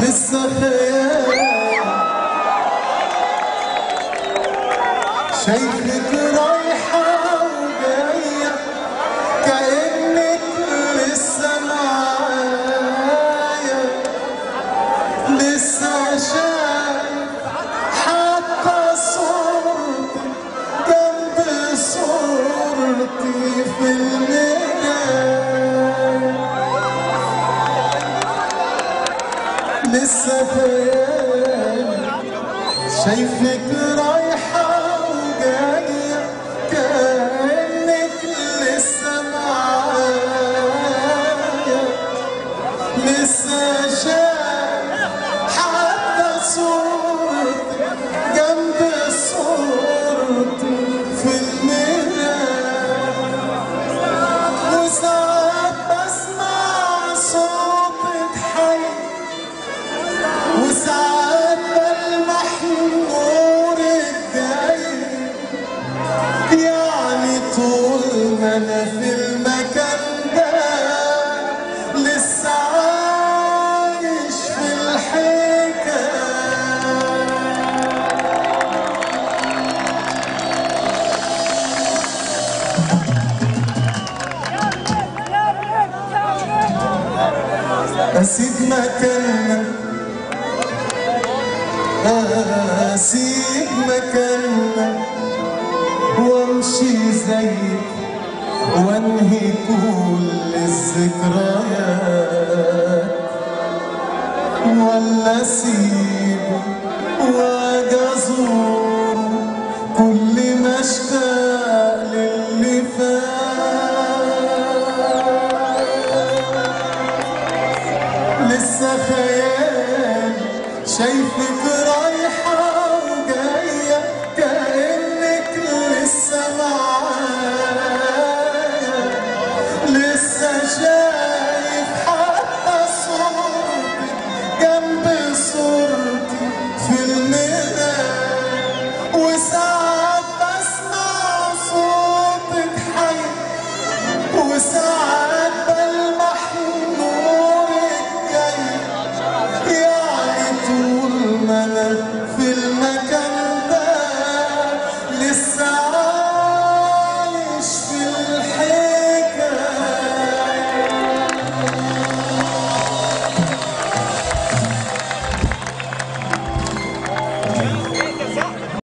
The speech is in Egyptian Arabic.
لسه خيال شايفك رايحة وجاية كأنك لسه معايا لسه شايف حتى صورتي جنب صورتي في المراية لسه خيال شايفك رايحة وجاية كأنك لسه معايا لسه شايف حتى صورتي جنب صورتي في المراية وساعات بسمع صوتك حي وساعات بلمح نورك جاي يعني طول ما انا في المكان ده لسه عايش في الحكايه اسيب مكاننا اسيب مكاننا وامشي زيك وانهي كل الذكريات ولا اسيبه واجي ازوره كل ما اشتاق للي فات لسه خيال شايفك رايحة وجاية كأنك لسه معايا لسه شايف حتى صورتي جنب صورتي في المراية وساعات بسمع صوتك حي وساعات